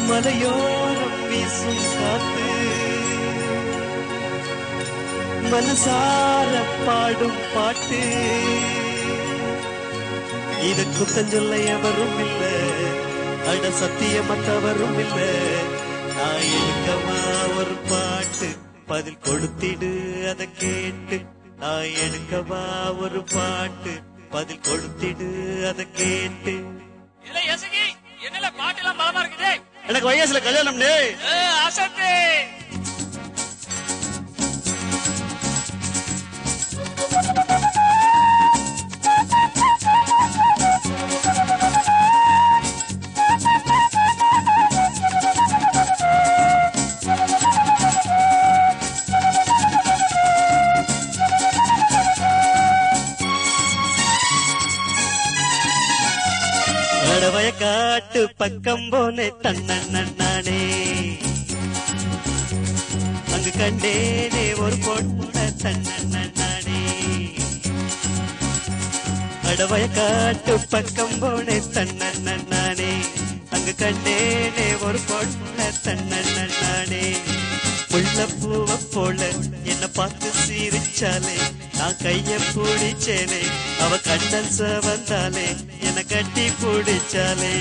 மலையோரம் வீசும் காத்து மனசார பாடும் பாட்டு இத குத்தம் சொல்ல எவரும் இல்ல அட சத்தியமற்றவரும் இல்ல நான் எடுக்கவா ஒரு பாட்டு பதில் கொடுத்திடு அதை கேட்டு நான் எடுக்கவா ஒரு பாட்டு பதில் கொடுத்திடு அதை கேட்டு இல்ல எசகி என்னல பாட்டெல்லாம் பலமா இருக்குது எனக்கு வயசுல கல்யாணம்னே அசத்து கடவைய காட்டு பக்கம் போனே தன்னே அங்கு கண்டேனே ஒரு பொண்ண தன்னே கடவைய காட்டு பக்கம் போனே தன்னே அங்கு கண்டேனே ஒரு பொண்ண தன்னே புள்ள பூவ போல என்ன பார்த்து சிரிச்சாலே நான் கைய பிடிச்சேனே அவ கண்ணன் வந்தாலே என்ன கட்டி பிடிச்சாலே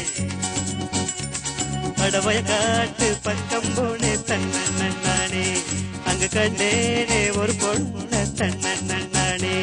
படவைய காட்டு பக்கம் போனே தன்னே அங்க கண்டேனே ஒரு பொண்ண தன்னே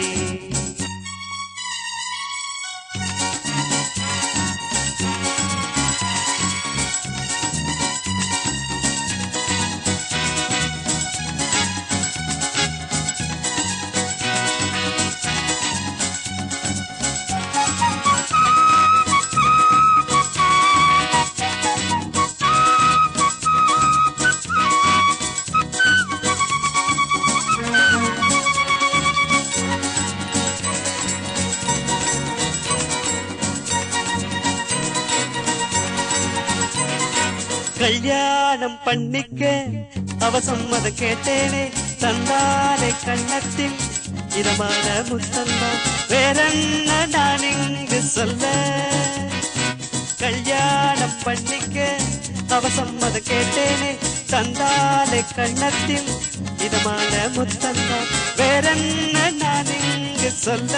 கல்யாணம் பண்ணிக்க அவ சம்மதம் கேட்டேனே தந்தாலே கண்ணத்தில் இதமான முத்தந்தான் வேறென்ன நான் இங்கு சொல்ல கல்யாணம் பண்ணிக்க அவ சம்மதம் கேட்டேனே தந்தாலே கண்ணத்தில் இதமான முத்தந்தான் வேறென்ன நான் இங்கு சொல்ல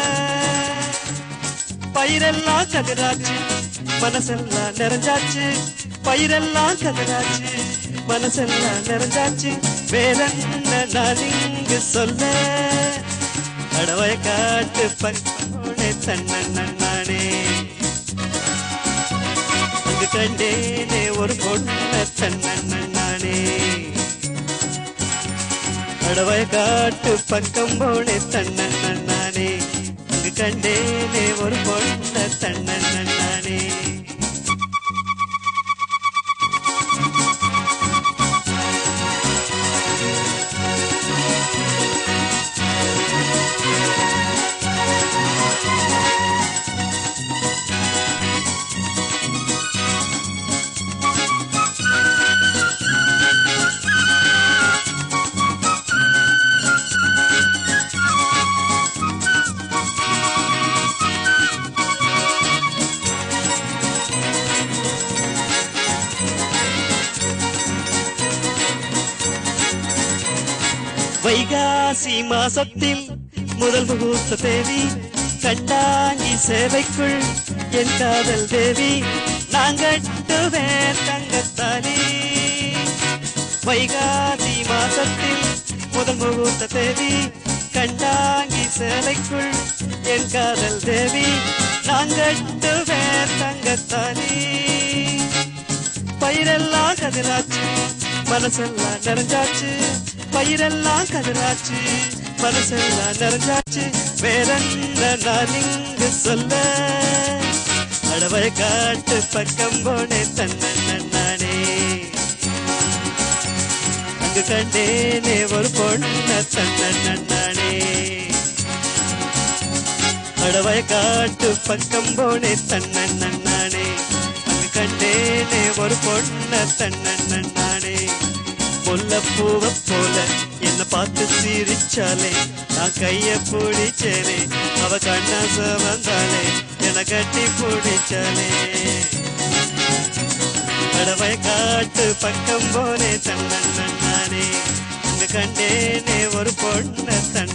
பயிரெல்லாம் கதிராச்சு மனசெல்லாம் நிறைஞ்சாச்சு பயிரெல்லாம் கதிராச்சு மனசெல்லாம் நிறைஞ்சாச்சு வேறென்ன நான் இங்கு சொல்ல அடவைய காட்டு பக்கோனே தன்னே அங்கு கண்டேனே ஒரு பொண்ண தன்னே அடவைய காட்டு பக்கம் போனே தன்னே அங்கு கண்டேனே ஒரு பொண்ண தன்னே வைகாசி மாசத்தில் முதல் முகூர்த்த தேவி கண்டாங்கி சேவைக்குள் என் காதல் தேவி நாங்கட்டுவேன் தங்கத்தாலி வைகாசி மாசத்தில் முதல் முகூர்த்த தேவி கண்டாங்கி சேலைக்குள் என் காதல் தேவி நாங்கட்டுவேன் தங்கத்தாலி பயிரெல்லாம் கதிராச்சு மனசெல்லாம் நிறைஞ்சாச்சு பயிரெல்லாம் கதிராச்சு மனசெல்லாம் நிறைஞ்சாச்சு வேறென்ன நான் இங்கு சொல்ல அடவை காட்டு பக்கம் போனே தன்னே அங்கு கண்டேனே ஒரு பொண்ண தன்னே அடவை காட்டு பக்கம் போனே தன்னே அங்கு கண்டேனே ஒரு பொண்ண தன்னே முல்லப்பூவ போல என்ன பார்த்து சிரிச்சாலே நான் கைய பிடிச்சேனே அவ கண்ணாச வந்தாலே என கட்டி பிடிச்சாலே அடவய காட்டு பக்கம் போனே தன்னே அங்க கண்டேனே ஒரு பொண்ண தன்